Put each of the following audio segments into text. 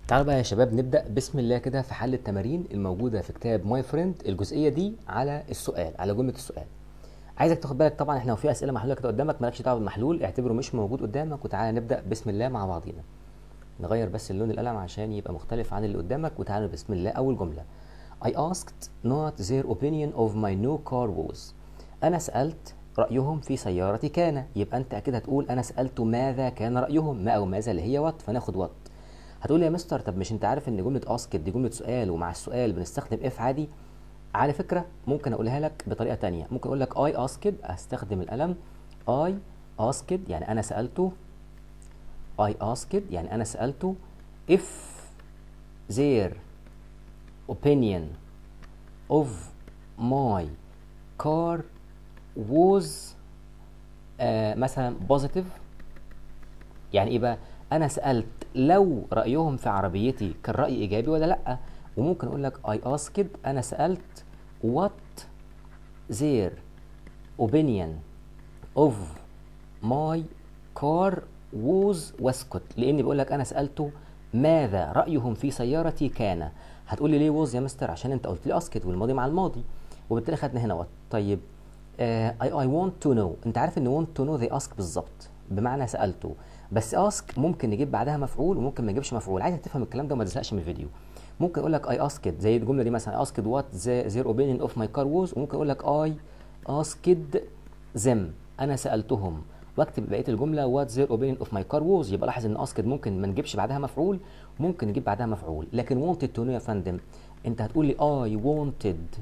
تعالوا بقى يا شباب نبدأ بسم الله كده في حل التمارين الموجودة في كتاب ماي فريند الجزئية دي على السؤال على جملة السؤال عايزك تاخد بالك طبعا احنا في أسئلة محلولة كده قدامك مالكش دعوة بالمحلول اعتبره مش موجود قدامك وتعالى نبدأ بسم الله مع بعضينا نغير بس اللون القلم عشان يبقى مختلف عن اللي قدامك وتعالوا بسم الله أول جملة I asked not their opinion of my new car was أنا سألت رأيهم في سيارتي كان يبقى أنت أكيد هتقول أنا سألت ماذا كان رأيهم ما أو ماذا اللي هي وات فناخد وات هتقول لي يا مستر طب مش انت عارف ان جمله اسكت دي جمله سؤال ومع السؤال بنستخدم اف عادي على فكره ممكن اقولها لك بطريقه تانية ممكن اقول لك اي اسكت استخدم القلم اي اسكت يعني انا سالته اي اسكت يعني انا سالته if their opinion of my car was آه مثلا positive يعني ايه بقى انا سالت لو رايهم في عربيتي كان راي ايجابي ولا لا وممكن اقول لك اي اسكد انا سالت what their opinion of my car was واسكت لاني بقول لك انا سالته ماذا رايهم في سيارتي كان هتقول لي ليه was يا مستر عشان انت قلت لي اسكت والماضي مع الماضي وبالتالي خدنا هنا what طيب اي اي want to know انت عارف ان want to know they ask بالظبط بمعنى سالته بس اسك ممكن نجيب بعدها مفعول وممكن ما نجيبش مفعول عايزك تفهم الكلام ده وما تزهقش من الفيديو ممكن اقول لك اي اسكد زي الجمله دي مثلا اسكد وات زير اوبينيون اوف ماي كار ووز وممكن اقول لك اي اسكد زم انا سالتهم واكتب بقيه الجمله وات زير اوبينيون اوف ماي كار ووز يبقى لاحظ ان اسكد ممكن ما نجيبش بعدها مفعول ممكن نجيب بعدها مفعول لكن wanted to know يا فندم انت هتقول لي اي wanted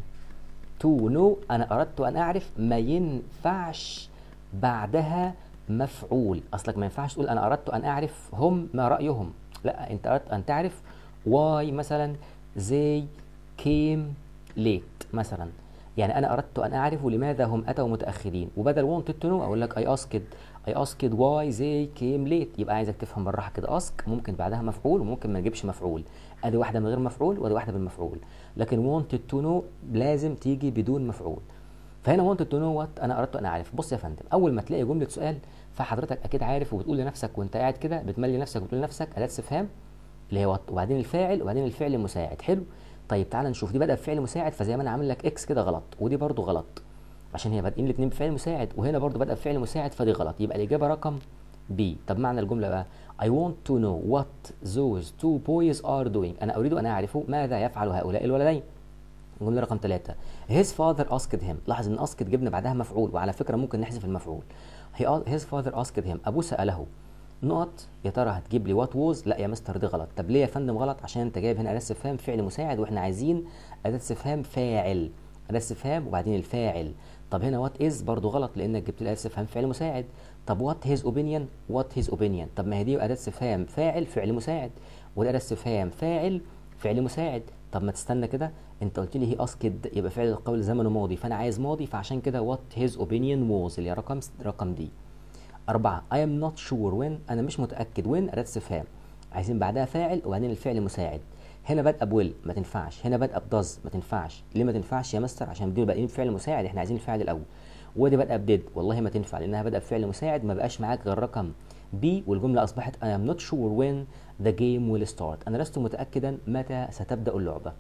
to know انا اردت ان اعرف ما ينفعش بعدها مفعول اصلك ما ينفعش تقول انا اردت ان اعرف هم ما رايهم لا انت اردت ان تعرف واي مثلا they came late مثلا يعني انا اردت ان اعرف لماذا هم اتوا متاخرين وبدل wanted to know اقول لك I asked I asked why they came late يبقى عايزك تفهم بالراحه كده ask ممكن بعدها مفعول وممكن ما نجيبش مفعول ادي واحده من غير مفعول وادي واحده بالمفعول لكن wanted to know لازم تيجي بدون مفعول فهنا wanted to know what انا اردت ان اعرف بص يا فندم اول ما تلاقي جمله سؤال فحضرتك اكيد عارف وبتقول لنفسك وانت قاعد كده بتملي نفسك وبتقول لنفسك اداه استفهام اللي هي وات وبعدين الفاعل وبعدين الفعل المساعد حلو طيب تعال نشوف دي بدأ بفعل مساعد فزي ما انا عامل لك اكس كده غلط ودي برضو غلط عشان هي بادئين الاثنين بفعل مساعد وهنا برضو بدأ بفعل مساعد فدي غلط يبقى الاجابه رقم بي طب معنى الجمله بقى I want to know what those two boys are doing أنا أريد أن أعرف ماذا يفعل هؤلاء الولدين الجملة رقم ثلاثة his father asked him لاحظ ان asked جبنا بعدها مفعول وعلى فكرة ممكن نحذف المفعول he his father asked him أبوه سأله نقط يا ترى هتجيب لي وات ووز لا يا مستر دي غلط طب ليه يا فندم غلط عشان انت جايب هنا اداه استفهام فعل مساعد واحنا عايزين اداه استفهام فاعل اداه استفهام وبعدين الفاعل طب هنا وات از برضو غلط لانك جبت لي اداه استفهام فعل مساعد طب وات هيز اوبينيون وات هيز اوبينيون طب ما هي دي اداه استفهام فاعل فعل مساعد وده اداه استفهام فاعل فعل مساعد طب ما تستنى كده انت قلت لي هي اسكد يبقى فعل القول زمنه ماضي فانا عايز ماضي فعشان كده وات هيز اوبينيون ووز اللي هي رقم رقم دي أربعة I am not sure when أنا مش متأكد when أداة استفهام عايزين بعدها فاعل وبعدين الفعل مساعد هنا بادئه بويل ما تنفعش هنا بادئه بداز ما تنفعش ليه ما تنفعش يا مستر عشان دول بادئين فعل مساعد احنا عايزين الفعل الاول ودي بادئه بديد والله ما تنفع لانها بادئه بفعل مساعد ما بقاش معاك غير رقم بي والجمله اصبحت I am not sure when the game will start انا لست متاكدا متى ستبدا اللعبه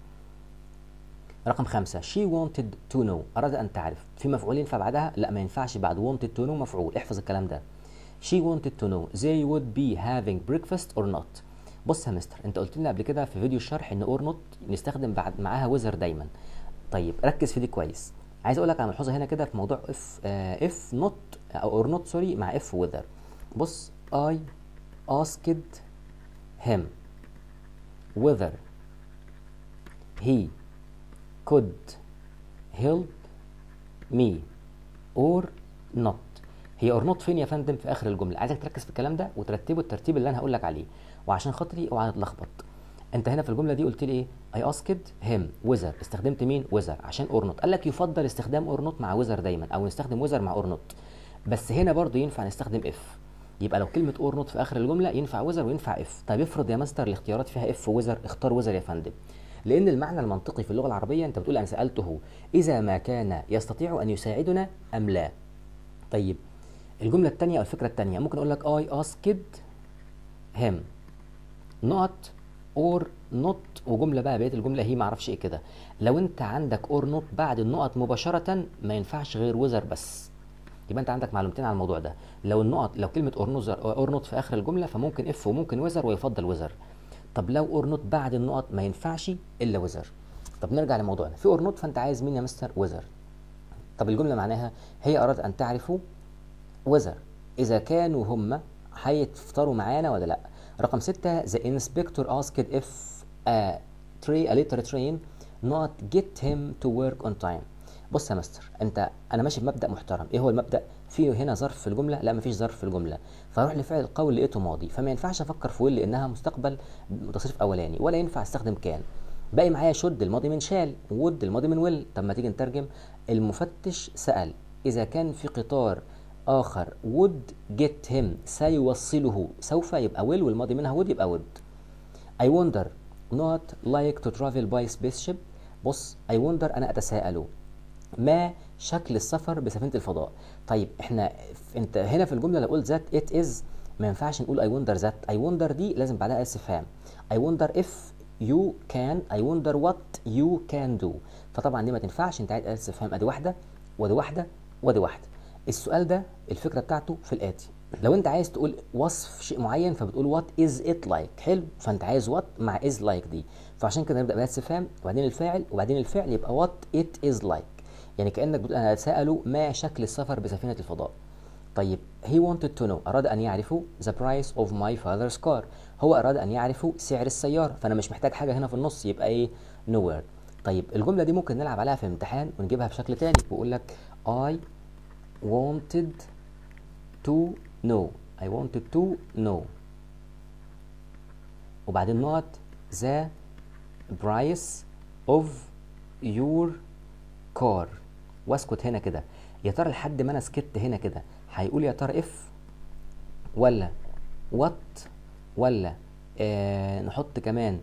رقم خمسة she wanted to know أراد أن تعرف في مفعول ينفع بعدها لا ما ينفعش بعد wanted to know مفعول احفظ الكلام ده she wanted to know they would be having breakfast or not بص يا مستر انت قلت لنا قبل كده في فيديو الشرح ان اور نوت نستخدم بعد معاها ويزر دايما طيب ركز في دي كويس عايز اقول لك على ملحوظه هنا كده في موضوع اف اف نوت او اور نوت سوري مع اف ويذر بص I asked him whether he could help me or not هي اور نوت فين يا فندم في اخر الجمله عايزك تركز في الكلام ده وترتبه الترتيب اللي انا هقول لك عليه وعشان خاطري اوعى تتلخبط انت هنا في الجمله دي قلت لي ايه اي اسكد هيم ويزر استخدمت مين ويزر عشان اور نوت قال لك يفضل استخدام اور نوت مع ويزر دايما او نستخدم ويزر مع اور نوت بس هنا برضو ينفع نستخدم اف يبقى لو كلمه اور نوت في اخر الجمله ينفع ويزر وينفع اف طيب افرض يا مستر الاختيارات فيها اف ويزر اختار ويزر يا فندم لان المعنى المنطقي في اللغه العربيه انت بتقول انا سالته اذا ما كان يستطيع ان يساعدنا ام لا طيب الجمله الثانيه او الفكره الثانيه ممكن اقول لك I asked him not اور نوت وجمله بقى بقيه الجمله هي معرفش ايه كده لو انت عندك اور نوت بعد النقط مباشره ما ينفعش غير وزر بس يبقى انت عندك معلومتين على الموضوع ده لو النقط لو كلمه اور نوزر اور نوت في اخر الجمله فممكن اف وممكن وزر ويفضل وزر طب لو اور نوت بعد النقط ما ينفعش الا وزر طب نرجع لموضوعنا في اور نوت فانت عايز مين يا مستر وزر طب الجمله معناها هي اراد ان تعرفوا وزر اذا كانوا هم هيفطروا معانا ولا لا رقم ستة the inspector asked if a tray a later train not get him to work on time بص يا مستر انت انا ماشي بمبدا محترم ايه هو المبدا في هنا ظرف في الجمله لا مفيش ظرف في الجمله فاروح لفعل القول لقيته ماضي فما ينفعش افكر في ويل لانها مستقبل تصريف اولاني ولا ينفع استخدم كان باقي معايا شد الماضي من شال وود الماضي من ويل طب ما تيجي نترجم المفتش سال اذا كان في قطار آخر would get him سيوصله سوف يبقى will والماضي منها would يبقى would I wonder not like to travel by spaceship بص I wonder أنا أتساءل ما شكل السفر بسفينة الفضاء طيب احنا انت هنا في الجملة لو قلت that it is ما ينفعش نقول I wonder that I wonder دي لازم بعدها استفهام I wonder if you can I wonder what you can do فطبعا دي ما تنفعش انت عايز استفهام ادي واحدة ودي واحدة ودي واحدة السؤال ده الفكره بتاعته في الاتي لو انت عايز تقول وصف شيء معين فبتقول وات از ات لايك حلو فانت عايز وات مع از لايك دي فعشان كده نبدا بالاستفهام وبعدين الفاعل وبعدين الفعل يبقى وات ات از لايك يعني كانك بتقول انا سالوا ما شكل السفر بسفينه الفضاء طيب he wanted to know أراد أن يعرفوا the price of my father's car هو أراد أن يعرفوا سعر السيارة فأنا مش محتاج حاجة هنا في النص يبقى إيه nowhere طيب الجملة دي ممكن نلعب عليها في امتحان ونجيبها بشكل تاني ويقول لك I wanted to know I wanted to know وبعدين نقط the price of your car واسكت هنا كده يا ترى لحد ما انا سكت هنا كده هيقول يا ترى اف ولا وات ولا آه نحط كمان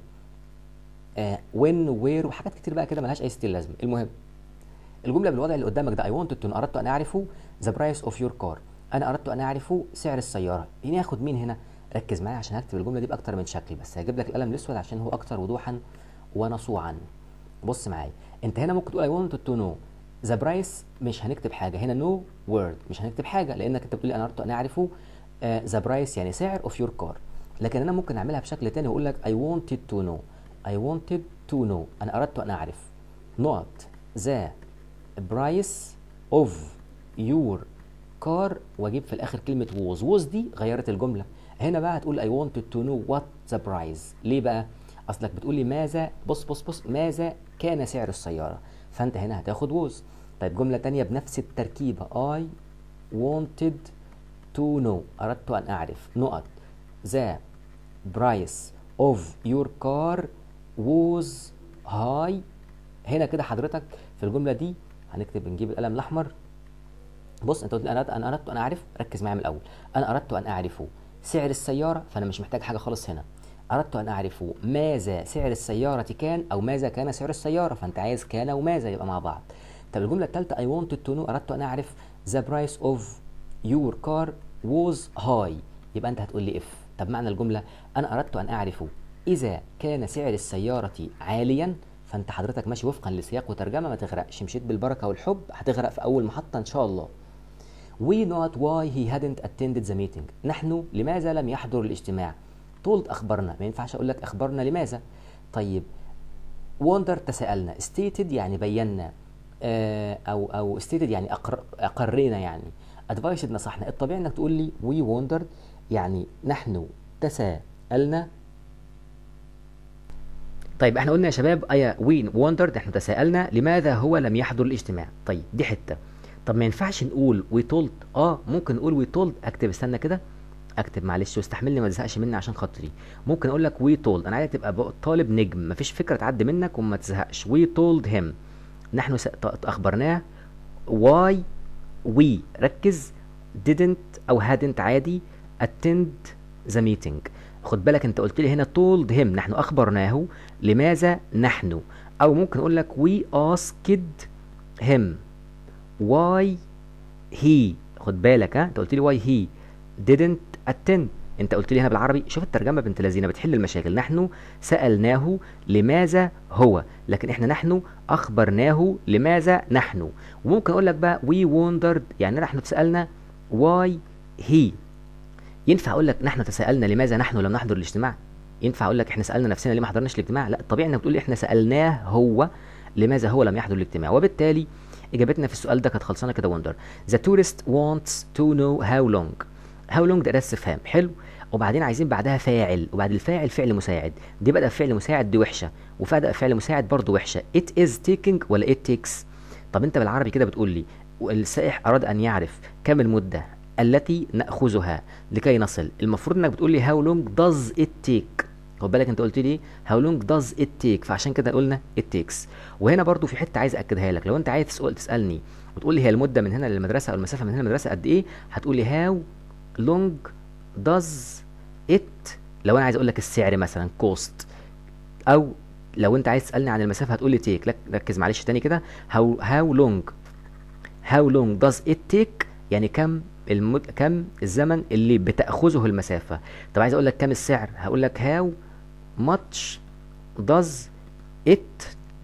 آه when وير وحاجات كتير بقى كده ملهاش اي ستيل لازمه المهم الجمله بالوضع اللي قدامك ده I wanted to اردت ان اعرف the price of your car انا اردت ان اعرف سعر السياره هنا ياخد مين هنا ركز معايا عشان هكتب الجمله دي باكتر من شكل بس هجيب لك القلم الاسود عشان هو اكتر وضوحا ونصوعا بص معايا انت هنا ممكن تقول I wanted to know the price مش هنكتب حاجه هنا no word مش هنكتب حاجه لانك انت بتقول انا اردت ان اعرف ذا برايس يعني سعر of your car لكن انا ممكن اعملها بشكل تاني واقول لك I wanted to know I wanted to know انا اردت ان اعرف not the price of your car واجيب في الاخر كلمه was was دي غيرت الجمله هنا بقى هتقول I wanted to know what the price ليه بقى اصلك بتقول لي ماذا بص بص بص ماذا كان سعر السياره فانت هنا هتاخد was طيب جمله تانية بنفس التركيبه I wanted to know اردت ان اعرف نقط the price of your car was high هنا كده حضرتك في الجمله دي هنكتب نجيب القلم الاحمر بص انت قلت انا اردت انا اردت ان اعرف ركز معايا من الاول انا اردت ان اعرف سعر السياره فانا مش محتاج حاجه خالص هنا اردت ان اعرف ماذا سعر السياره كان او ماذا كان سعر السياره فانت عايز كان وماذا يبقى مع بعض طب الجمله الثالثه I wanted to know اردت ان اعرف the price of your car was high يبقى انت هتقول لي if طب معنى الجمله انا اردت ان اعرف اذا كان سعر السياره عاليا فانت حضرتك ماشي وفقا لسياق وترجمه ما تغرقش مشيت بالبركه والحب هتغرق في اول محطه ان شاء الله We not why he hadn't attended the meeting. نحن لماذا لم يحضر الاجتماع؟ told أخبرنا، ما ينفعش أقول لك أخبرنا لماذا؟ طيب wonder تساءلنا، stated يعني بينا آه أو أو stated يعني أقر أقرينا يعني advised نصحنا، الطبيعي إنك تقول لي we wondered يعني نحن تساءلنا طيب احنا قلنا يا شباب ايا وي wondered احنا تساءلنا لماذا هو لم يحضر الاجتماع طيب دي حته طب ما ينفعش نقول وي تولد اه ممكن نقول وي تولد اكتب استنى كده اكتب معلش واستحملني ما تزهقش مني عشان خاطري ممكن اقول لك وي تولد انا عايز تبقى طالب نجم مفيش فكره تعدي منك وما تزهقش وي تولد هيم نحن اخبرناه واي وي ركز didn't او hadn't عادي attend the meeting خد بالك انت قلت لي هنا told him نحن اخبرناه لماذا نحن او ممكن اقول لك we asked him why he خد بالك ها انت قلت لي why he didn't attend انت قلت لي هنا بالعربي شوف الترجمه بنت لذينه بتحل المشاكل نحن سالناه لماذا هو لكن احنا نحن اخبرناه لماذا نحن وممكن اقول لك بقى we wondered يعني نحن تسالنا why he ينفع اقول لك نحن تساءلنا لماذا نحن لم نحضر الاجتماع ينفع اقول لك احنا سالنا نفسنا ليه ما حضرناش الاجتماع لا الطبيعي انك بتقول لي احنا سالناه هو لماذا هو لم يحضر الاجتماع وبالتالي اجابتنا في السؤال ده كانت خلصانه كده وندر the tourist wants to know how long how long ده اداه استفهام حلو وبعدين عايزين بعدها فاعل وبعد الفاعل فعل مساعد دي بدأ فعل مساعد دي وحشه وفاء فعل مساعد برضه وحشه it is taking ولا it takes طب انت بالعربي كده بتقول لي السائح اراد ان يعرف كم المده التي ناخذها لكي نصل المفروض انك بتقول لي how long does it take خد بالك انت قلت لي how long does it take فعشان كده قلنا it takes وهنا برضو في حته عايز اكدها لك لو انت عايز تسال تسالني وتقول لي هي المده من هنا للمدرسه او المسافه من هنا للمدرسه قد ايه هتقول لي how long does it لو انا عايز اقول لك السعر مثلا cost او لو انت عايز تسالني عن المسافه هتقول لي take ركز معلش تاني كده how how long how long does it take يعني كم المد... كم الزمن اللي بتاخذه المسافه طب عايز اقول لك كم السعر هقول لك how much does it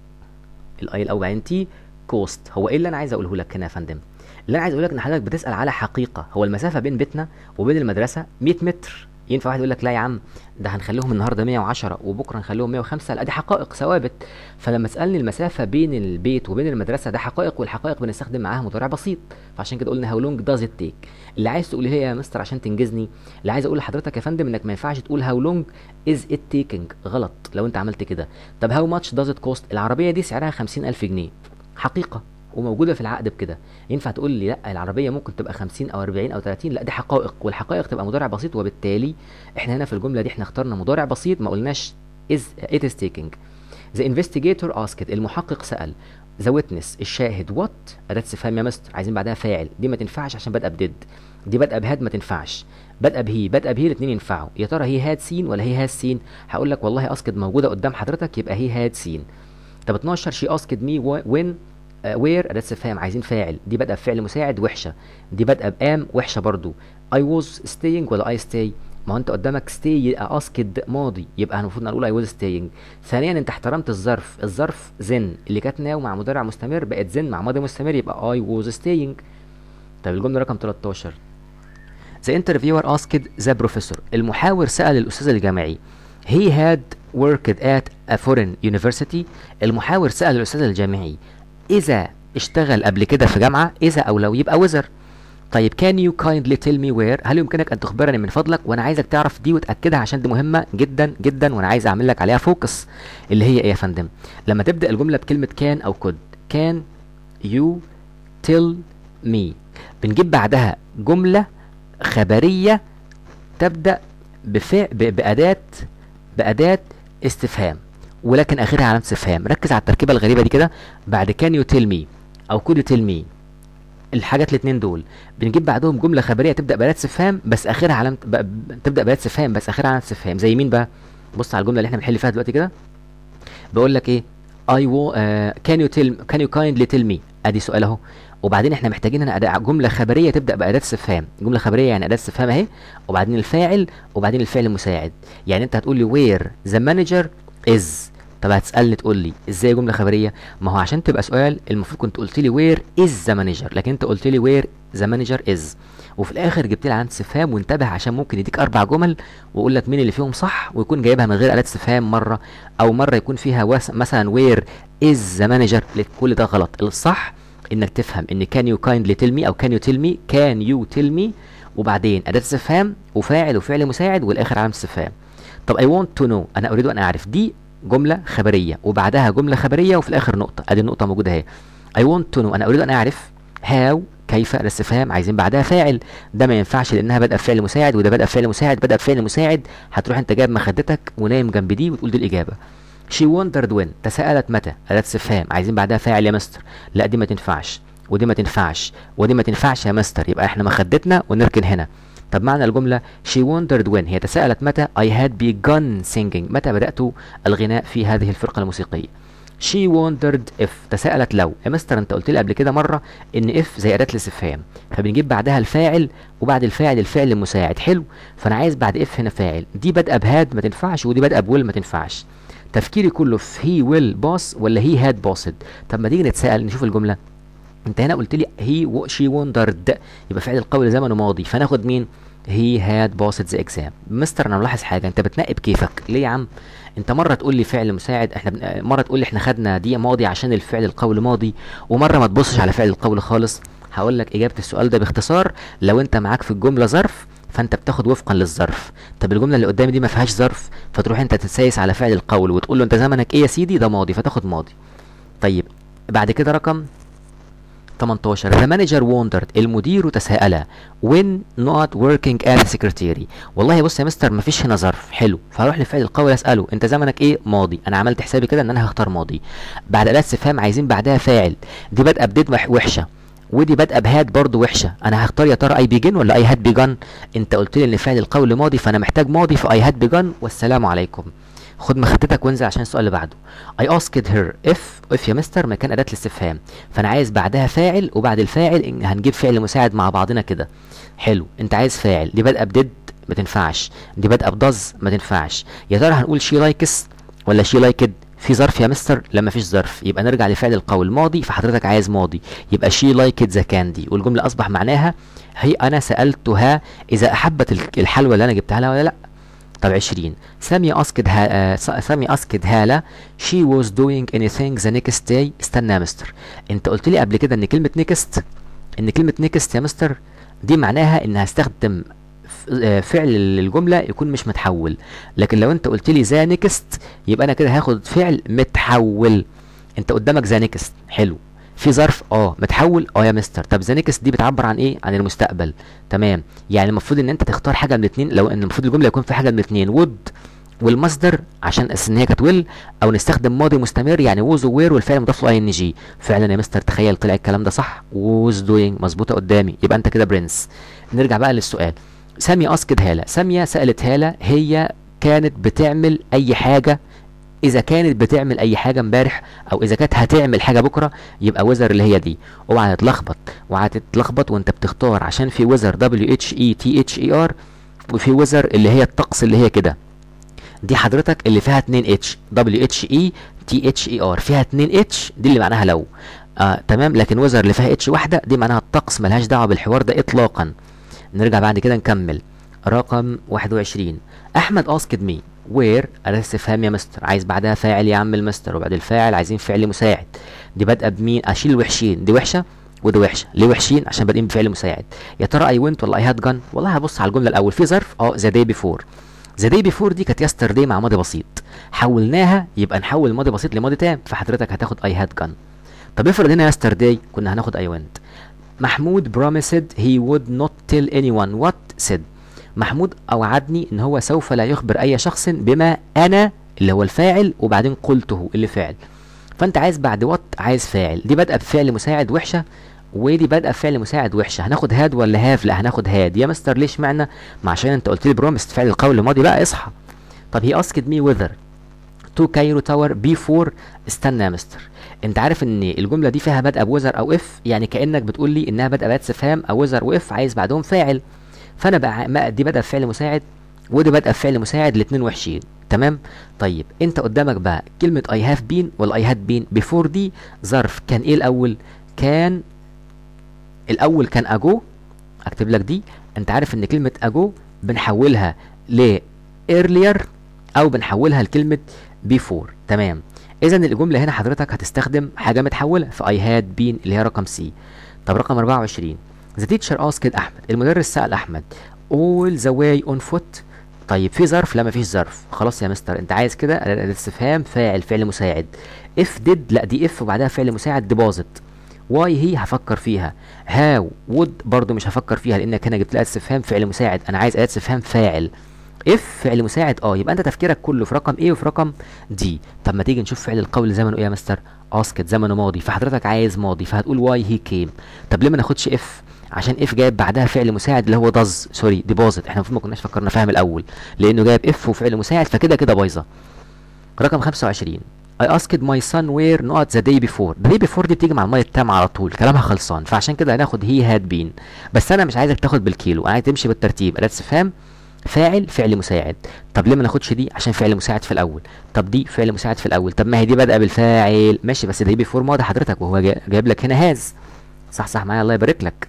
الاي الاول بعدين تي كوست هو ايه اللي انا عايز اقوله لك هنا يا فندم اللي انا عايز اقول لك ان حضرتك بتسال على حقيقه هو المسافه بين بيتنا وبين المدرسه 100 متر ينفع واحد يقول لك لا يا عم ده هنخليهم النهارده 110 وبكره نخليهم 105 لا دي حقائق ثوابت فلما تسالني المسافه بين البيت وبين المدرسه ده حقائق والحقائق بنستخدم معاها مضارع بسيط فعشان كده قلنا هاو لونج داز ات تيك اللي عايز تقول هي يا مستر عشان تنجزني اللي عايز اقول لحضرتك يا فندم انك ما ينفعش تقول هاو لونج از ات تيكينج غلط لو انت عملت كده طب هاو ماتش داز ات كوست العربيه دي سعرها 50000 جنيه حقيقه وموجوده في العقد بكده ينفع تقول لي لا العربيه ممكن تبقى 50 او 40 او 30 لا دي حقائق والحقائق تبقى مضارع بسيط وبالتالي احنا هنا في الجمله دي احنا اخترنا مضارع بسيط ما قلناش is it is taking the investigator asked المحقق سال the witness الشاهد what اداه استفهام يا مستر عايزين بعدها فاعل دي ما تنفعش عشان بادئه بديد دي بادئه بهاد ما تنفعش بادئه بهي بادئه بهي الاثنين ينفعوا يا ترى هي هاد سين ولا هي هاز سين هقول لك والله اسكد موجوده قدام حضرتك يبقى هي هاد سين طب 12 شي اسكد مي وين وير اداه استفهام عايزين فاعل دي بادئه بفعل مساعد وحشه دي بادئه بام وحشه برضو I was staying ولا I stay ما هو انت قدامك stay يبقى اسكد ماضي يبقى المفروض نقول I was staying ثانيا انت احترمت الظرف الظرف زن اللي كانت ناو مع مضارع مستمر بقت زن مع ماضي مستمر يبقى I was staying طيب الجمله رقم 13 The interviewer asked the professor المحاور سأل الأستاذ الجامعي He had worked at a foreign university المحاور سأل الأستاذ الجامعي إذا اشتغل قبل كده في جامعة إذا أو لو يبقى وزر طيب can you kindly tell me where هل يمكنك أن تخبرني من فضلك وأنا عايزك تعرف دي وتأكدها عشان دي مهمة جدا جدا وأنا عايز أعمل لك عليها فوكس اللي هي إيه يا فندم لما تبدأ الجملة بكلمة كان أو could can you tell me بنجيب بعدها جملة خبرية تبدأ بفعل بأداة بأداة استفهام ولكن اخرها علامه استفهام ركز على التركيبه الغريبه دي كده بعد كان يو تيل مي او كود تيل مي الحاجات الاثنين دول بنجيب بعدهم جمله خبريه تبدا باداه استفهام بس اخرها علامه تبدا باداه استفهام بس اخرها علامه استفهام زي مين بقى بص على الجمله اللي احنا بنحل فيها دلوقتي كده بقول لك ايه اي و كان يو تيل كان يو كايندلي تيل مي ادي سؤال اهو وبعدين احنا محتاجين هنا أداة جمله خبريه تبدا باداه استفهام جمله خبريه يعني اداه استفهام اهي وبعدين الفاعل وبعدين الفعل المساعد يعني انت هتقول لي وير ذا مانجر از طب هتسالني تقول لي ازاي جمله خبريه ما هو عشان تبقى سؤال المفروض كنت قلت لي وير از ذا مانجر لكن انت قلت لي وير ذا مانجر از وفي الاخر جبت لي علامه استفهام وانتبه عشان ممكن يديك اربع جمل ويقول لك مين اللي فيهم صح ويكون جايبها من غير اداه استفهام مره او مره يكون فيها وس... مثلا وير از ذا مانجر كل ده غلط الصح انك تفهم ان كان يو كايندلي تيل مي او كان يو تيل مي كان يو تيل مي وبعدين اداه استفهام وفاعل وفعل مساعد والاخر علامه استفهام طب اي ونت تو نو انا اريد ان اعرف دي جمله خبريه وبعدها جمله خبريه وفي الاخر نقطه ادي النقطه موجوده اهي اي ونت تو نو انا اريد ان اعرف هاو كيف الاستفهام عايزين بعدها فاعل ده ما ينفعش لانها بادئه بفعل مساعد وده بادئه بفعل مساعد بادئه بفعل مساعد هتروح انت جايب مخدتك ونايم جنب دي وتقول دي الاجابه شي وندرد وين تساءلت متى اداه استفهام عايزين بعدها فاعل يا مستر لا دي ما تنفعش ودي ما تنفعش ودي ما تنفعش يا مستر يبقى احنا مخدتنا ونركن هنا طب معنى الجملة she wondered when هي تساءلت متى I had begun singing متى بدأت الغناء في هذه الفرقة الموسيقية she wondered if تساءلت لو يا مستر انت قلت لي قبل كده مره ان if زي اداه الاستفهام فبنجيب بعدها الفاعل وبعد الفاعل الفعل المساعد حلو فانا عايز بعد if هنا فاعل دي بادئه بهاد ما تنفعش ودي بادئه بويل ما تنفعش تفكيري كله في he will boss ولا he had bossed طب ما تيجي نتساءل نشوف الجمله انت هنا قلت لي هي شي وندرد يبقى فعل القول زمنه ماضي فناخد مين هي هاد باسد ذا اكزام مستر انا ملاحظ حاجه انت بتنقي بكيفك ليه يا عم انت مره تقول لي فعل مساعد احنا بن... مره تقول لي احنا خدنا دي ماضي عشان الفعل القول ماضي ومره ما تبصش على فعل القول خالص هقول لك اجابه السؤال ده باختصار لو انت معاك في الجمله ظرف فانت بتاخد وفقا للظرف طب الجمله اللي قدامي دي ما فيهاش ظرف فتروح انت تتسايس على فعل القول وتقول له انت زمنك ايه يا سيدي ده ماضي فتاخد ماضي طيب بعد كده رقم 18 The manager wondered المدير تساءل when not working as secretary والله بص يا مستر مفيش هنا ظرف حلو فهروح لفعل القول اساله انت زمنك ايه ماضي انا عملت حسابي كده ان انا هختار ماضي بعد اداه استفهام عايزين بعدها فاعل دي بادئه بديد وحشه ودي بادئه بهاد برضو وحشه انا هختار يا ترى اي بيجن ولا اي هاد بيجن انت قلت لي ان فعل القول ماضي فانا محتاج ماضي في اي هاد بيجن والسلام عليكم خد مخدتك وانزل عشان السؤال اللي بعده I asked her if if يا مستر مكان أداة الاستفهام فأنا عايز بعدها فاعل وبعد الفاعل إن هنجيب فعل مساعد مع بعضنا كده حلو أنت عايز فاعل دي بادئة بديد ما تنفعش دي بادئة بدز ما تنفعش يا ترى هنقول شي لايكس ولا شي لايكد في ظرف يا مستر لا مفيش ظرف يبقى نرجع لفعل القول ماضي فحضرتك عايز ماضي يبقى شي لايكد ذا كاندي والجمله اصبح معناها هي انا سالتها اذا احبت الحلوى اللي انا جبتها لها ولا لا طب 20 سامي اسكد ها... سامي اسكد هالة she was doing anything the next day استنى يا مستر انت قلت لي قبل كده ان كلمة نيكست ان كلمة نيكست يا مستر دي معناها ان هستخدم فعل الجملة يكون مش متحول لكن لو انت قلت لي ذا نيكست يبقى انا كده هاخد فعل متحول انت قدامك ذا نيكست حلو في ظرف اه متحول اه يا مستر طب ذا نيكست دي بتعبر عن ايه عن المستقبل تمام يعني المفروض ان انت تختار حاجه من الاثنين لو ان المفروض الجمله يكون في حاجه من الاثنين وود والمصدر عشان اساس ان هي كانت ويل او نستخدم ماضي مستمر يعني ووز وير والفعل مضاف له اي ان جي فعلا يا مستر تخيل طلع الكلام ده صح ووز دوينج مظبوطه قدامي يبقى انت كده برنس نرجع بقى للسؤال ساميه اسكت هاله ساميه سالت هاله هي كانت بتعمل اي حاجه اذا كانت بتعمل اي حاجه امبارح او اذا كانت هتعمل حاجه بكره يبقى وزر اللي هي دي اوعى تتلخبط اوعى تتلخبط وانت بتختار عشان في وزر دبليو اتش اي تي اتش اي ار وفي وزر اللي هي الطقس اللي هي كده دي حضرتك اللي فيها 2 اتش دبليو اتش اي تي اتش اي ار فيها 2 اتش دي اللي معناها لو آه تمام لكن وزر اللي فيها اتش واحده دي معناها الطقس ملهاش دعوه بالحوار ده اطلاقا نرجع بعد كده نكمل رقم 21 احمد اسكد مي وير اداه استفهام يا مستر عايز بعدها فاعل يا عم المستر وبعد الفاعل عايزين فعل مساعد دي بادئه بمين اشيل الوحشين دي وحشه ودي وحشه ليه وحشين عشان بادئين بفعل مساعد يا ترى اي ونت ولا اي هاد جن والله هبص على الجمله الاول في ظرف اه ذا داي بيفور ذا داي بيفور دي كانت يسترداي مع ماضي بسيط حولناها يبقى نحول ماضي بسيط لماضي تام فحضرتك هتاخد اي هاد جن طب افرض هنا يسترداي كنا هناخد اي ونت محمود promised he would not tell anyone what said محمود اوعدني ان هو سوف لا يخبر اي شخص بما انا اللي هو الفاعل وبعدين قلته اللي فعل فانت عايز بعد وات عايز فاعل دي بادئه بفعل مساعد وحشه ودي بادئه بفعل مساعد وحشه هناخد هاد ولا هاف لا هناخد هاد يا مستر ليش معنى ما عشان انت قلت لي بروميست فعل القول الماضي بقى اصحى طب هي اسكت مي وذر تو كايرو تاور بي 4 استنى يا مستر انت عارف ان الجمله دي فيها بادئه بوزر او اف يعني كانك بتقول لي انها بادئه بات استفهام او وزر واف عايز بعدهم فاعل فانا بقى دي بادئه بفعل مساعد ودي بادئه بفعل مساعد الاثنين وحشين تمام طيب انت قدامك بقى كلمه اي هاف بين ولا اي هاد بين بيفور دي ظرف كان ايه الاول كان الاول كان اجو اكتب لك دي انت عارف ان كلمه اجو بنحولها ل earlier او بنحولها لكلمه before تمام اذا الجمله هنا حضرتك هتستخدم حاجه متحوله في اي هاد بين اللي هي رقم سي طب رقم 24 The teacher asked أحمد المدرس سأل أحمد all the way on foot طيب في ظرف لا مفيش ظرف خلاص يا مستر انت عايز كده الاستفهام فاعل فعل مساعد if did لا دي if وبعدها فعل مساعد ديبوزيت واي هي هفكر فيها هاو would برضو مش هفكر فيها لانك هنا جبت لها استفهام فعل مساعد انا عايز اداه استفهام فاعل اف فعل مساعد اه يبقى انت تفكيرك كله في رقم ايه وفي رقم دي طب ما تيجي نشوف فعل القول زمنه ايه يا مستر اسكت زمنه ماضي فحضرتك عايز ماضي فهتقول واي هي كيم طب ليه ما ناخدش اف عشان اف جايب بعدها فعل مساعد اللي هو داز سوري ديبوزيت احنا المفروض ما كناش فكرنا فاهم الاول لانه جايب اف وفعل مساعد فكده كده بايظه رقم 25 I asked my son where not the day before the day before دي بتيجي مع الماضي التام على طول كلامها خلصان فعشان كده هناخد he had been بس انا مش عايزك تاخد بالكيلو انا عايز تمشي بالترتيب اداه استفهام فاعل فعل مساعد طب ليه ما ناخدش دي عشان فعل مساعد في الاول طب دي فعل مساعد في الاول طب ما هي دي بادئه بالفاعل ماشي بس دي بيفور ماضي حضرتك وهو جا- جايب لك هنا هاز صح صح معايا الله يبارك لك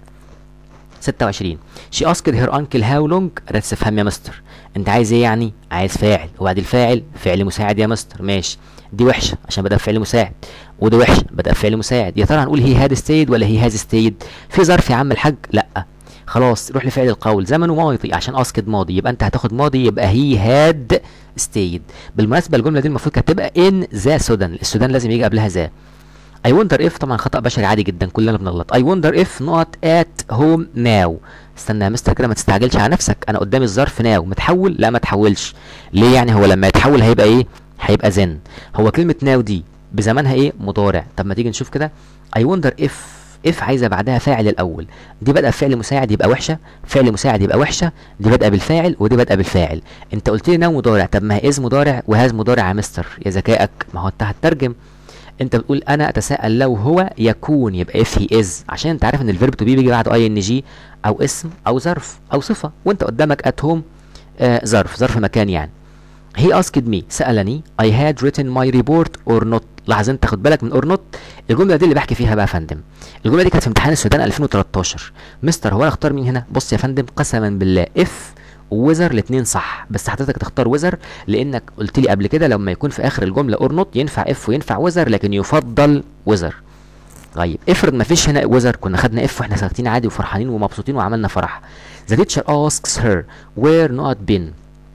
26 she asked her uncle how long اداه استفهام يا مستر انت عايز ايه يعني عايز فاعل وبعد الفاعل فعل مساعد يا مستر ماشي دي وحشه عشان بدأ بفعل مساعد ودي وحشه بدأ بفعل مساعد يا ترى هنقول هي هاد stayed ولا هي هاز stayed في ظرف يا عم الحاج لا خلاص روح لفعل القول زمنه ماضي عشان اسكت ماضي يبقى انت هتاخد ماضي يبقى هي هاد stayed بالمناسبه الجمله دي المفروض كانت تبقى ان ذا سودان السودان لازم يجي قبلها ذا I wonder if طبعا خطأ بشري عادي جدا كلنا بنغلط I wonder if not at home now استنى يا مستر كده ما تستعجلش على نفسك انا قدامي الظرف ناو متحول لا ما تحولش ليه يعني هو لما يتحول هيبقى ايه هيبقى زن هو كلمة ناو دي بزمانها ايه مضارع طب ما تيجي نشوف كده I wonder if if عايزه بعدها فاعل الاول دي بادئه بفعل مساعد يبقى وحشه فعل مساعد يبقى وحشه دي بادئه بالفاعل ودي بادئه بالفاعل انت قلت لي ناو مضارع طب ما هي از مضارع وهاز مضارع يا مستر يا ذكائك ما هو انت هتترجم انت بتقول انا اتساءل لو هو يكون يبقى اف هي از عشان انت عارف ان الفيرب تو بي بيجي بعده اي ان جي او اسم او ظرف او صفه وانت قدامك ات هوم آه ظرف ظرف مكان يعني he asked me سألني I had written my report or not لاحظ انت خد بالك من or not الجملة دي اللي بحكي فيها بقى يا فندم الجملة دي كانت في امتحان السودان 2013 مستر هو انا اختار مين هنا بص يا فندم قسما بالله اف ووزر الاثنين صح بس حضرتك تختار وزر لانك قلت لي قبل كده لما يكون في اخر الجمله اور نوت ينفع اف وينفع وزر لكن يفضل وزر طيب افرض ما فيش هنا وزر كنا خدنا اف واحنا ساكتين عادي وفرحانين ومبسوطين وعملنا فرح the teacher asks her where not been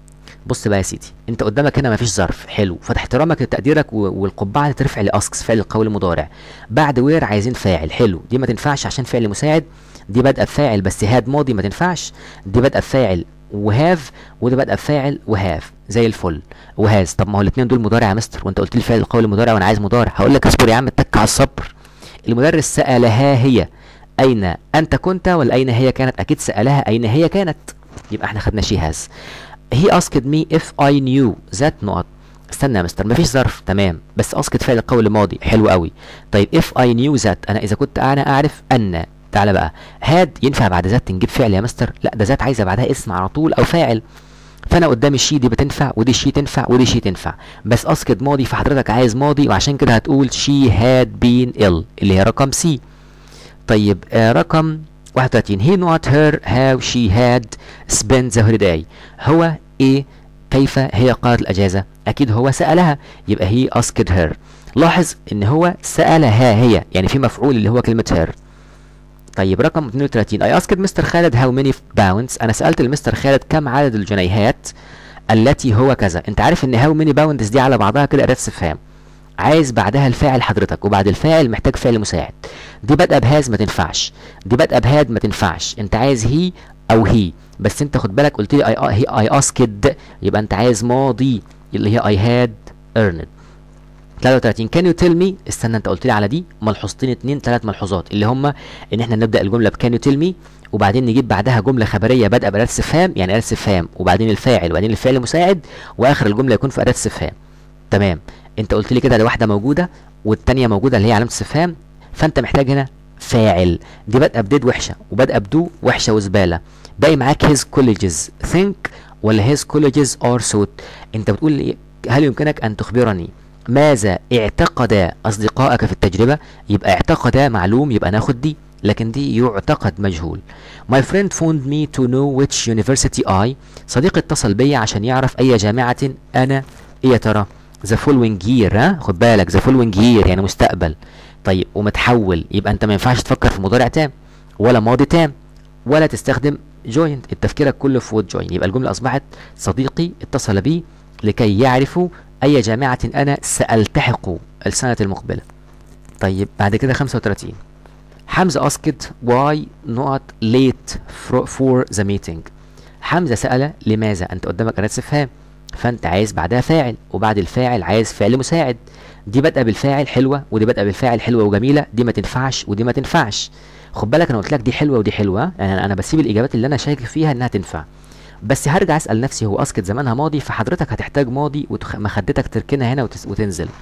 بص بقى يا سيدي انت قدامك هنا مفيش ظرف حلو فتح احترامك لتقديرك و- والقبعه ترفع لاسكس فعل القول المضارع بعد وير عايزين فاعل حلو دي ما تنفعش عشان فعل مساعد دي بادئه بفاعل بس هاد ماضي ما تنفعش دي بادئه بفاعل وهاف ودي بادئه بفاعل وهاف زي الفل وهاز طب ما هو الاثنين دول مضارع يا مستر وانت قلت لي فعل القول المضارع وانا عايز مضارع هقول لك اصبر يا عم اتك على الصبر المدرس سالها هي اين انت كنت ولا اين هي كانت اكيد سالها اين هي كانت يبقى احنا خدنا شي هاز he asked me if I knew that نقط استنى يا مستر مفيش ظرف تمام بس اسكت فعل القول الماضي حلو قوي طيب if I knew that انا اذا كنت انا اعرف ان تعالى بقى هاد ينفع بعد ذات نجيب فعل يا مستر لا ده ذات عايزه بعدها اسم على طول او فاعل فانا قدامي الشي دي بتنفع ودي شي تنفع ودي شي تنفع بس اسكت ماضي فحضرتك عايز ماضي وعشان كده هتقول she had been ill اللي هي رقم سي طيب آه رقم 31 he not her how she had spent the holiday هو ايه كيف هي قضت الاجازه اكيد هو سالها يبقى he asked her لاحظ ان هو سالها هي يعني في مفعول اللي هو كلمه her طيب رقم 32 I asked مستر خالد how many pounds انا سالت المستر خالد كم عدد الجنيهات التي هو كذا انت عارف ان how many pounds دي على بعضها كده اداه استفهام عايز بعدها الفاعل حضرتك وبعد الفاعل محتاج فعل مساعد دي بادئه بهاز ما تنفعش دي بادئه بهاد ما تنفعش انت عايز هي او هي بس انت خد بالك قلت لي اي اي اي اسكد يبقى انت عايز ماضي اللي هي اي هاد earned 33 كان يو تيل مي استنى انت قلت لي على دي ملحوظتين اتنين ثلاث ملحوظات اللي هم ان احنا نبدا الجمله بكان يو تيل مي وبعدين نجيب بعدها جمله خبريه بادئه باداه استفهام يعني اداه استفهام وبعدين الفاعل وبعدين الفعل المساعد واخر الجمله يكون في اداه استفهام تمام انت قلت لي كده ده واحده موجوده والتانيه موجوده اللي هي علامه استفهام فانت محتاج هنا فاعل دي بادئه بديد وحشه وبادئه بدو وحشه وزباله باقي معاك his colleges think ولا his colleges are suit انت بتقول لي هل يمكنك ان تخبرني ماذا اعتقد اصدقائك في التجربه يبقى اعتقد معلوم يبقى ناخد دي لكن دي يعتقد مجهول My friend phoned me to know which university I صديقي اتصل بيا عشان يعرف اي جامعة انا ايه يا ترى the following year ها خد بالك the following year يعني مستقبل طيب ومتحول يبقى انت ما ينفعش تفكر في مضارع تام ولا ماضي تام ولا تستخدم joined التفكيرك كله في وود join يبقى الجملة اصبحت صديقي اتصل بي لكي يعرفوا اي جامعة انا سألتحق السنة المقبلة طيب بعد كده 35 حمزة asked why not late for, for the meeting حمزة سأل لماذا انت قدامك أداة استفهام فانت عايز بعدها فاعل وبعد الفاعل عايز فعل مساعد دي بادئه بالفاعل حلوه ودي بادئه بالفاعل حلوه وجميله دي ما تنفعش ودي ما تنفعش خد بالك انا قلت لك دي حلوه ودي حلوه يعني انا بسيب الاجابات اللي انا شاكك فيها انها تنفع بس هرجع اسال نفسي هو اسكت زمانها ماضي فحضرتك هتحتاج ماضي ومخدتك تركنها هنا وتس... وتنزل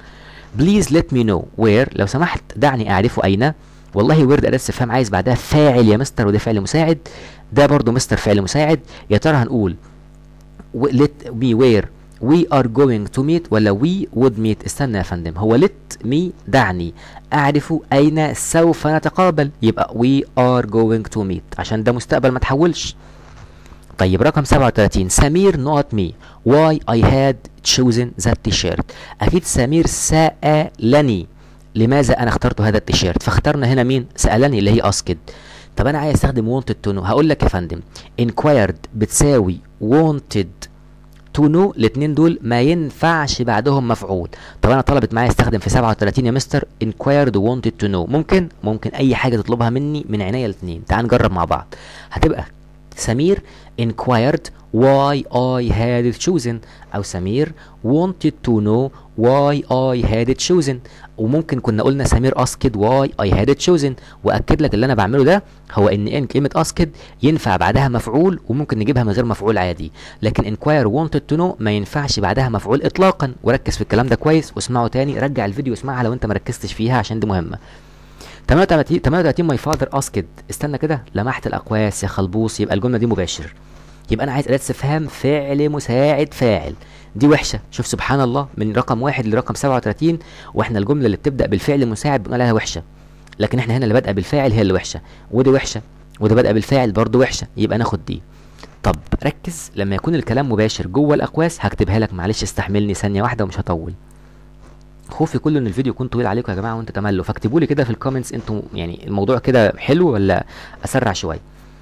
please let me know where لو سمحت دعني اعرف اين والله ويرد اداه استفهام عايز بعدها فاعل يا مستر وده فعل مساعد ده برضو مستر فعل مساعد يا ترى هنقول و- let me where we are going to meet ولا we would meet استنى يا فندم هو let me دعني اعرف اين سوف نتقابل يبقى we are going to meet عشان ده مستقبل ما تحولش طيب رقم 37 سمير نوت مي why I had chosen that t-shirt اكيد سمير سألني لماذا انا اخترت هذا التيشيرت فاخترنا هنا مين سألني اللي هي اسكد طب انا عايز استخدم wanted to know هقول لك يا فندم inquired بتساوي wanted to know الاثنين دول ما ينفعش بعدهم مفعول طب انا طلبت معايا استخدم في 37 يا مستر inquired wanted to know ممكن ممكن اي حاجه تطلبها مني من عينيا الاثنين تعال نجرب مع بعض هتبقى سمير inquired why I had it chosen أو سمير wanted to know why I had it chosen وممكن كنا قلنا سمير asked why I had it chosen وأكد لك اللي أنا بعمله ده هو إن إن كلمة asked ينفع بعدها مفعول وممكن نجيبها من غير مفعول عادي لكن inquire wanted to know ما ينفعش بعدها مفعول إطلاقا وركز في الكلام ده كويس واسمعه تاني رجع الفيديو واسمعها لو أنت مركزتش فيها عشان دي مهمة 38 38 ماي فاذر اسكد استنى كده لمحت الاقواس يا خلبوص يبقى الجمله دي مباشر يبقى انا عايز اداه استفهام فعل مساعد فاعل دي وحشه شوف سبحان الله من رقم واحد لرقم 37 واحنا الجمله اللي بتبدا بالفعل المساعد بنقول عليها وحشه لكن احنا هنا اللي بادئه بالفاعل هي اللي وحشه ودي وحشه وده بادئه بالفاعل برضه وحشه يبقى ناخد دي طب ركز لما يكون الكلام مباشر جوه الاقواس هكتبها لك معلش استحملني ثانيه واحده ومش هطول خوفي كله ان الفيديو يكون طويل عليكم يا جماعه وانتوا تملوا فاكتبوا لي كده في الكومنتس انتوا يعني الموضوع كده حلو ولا اسرع شويه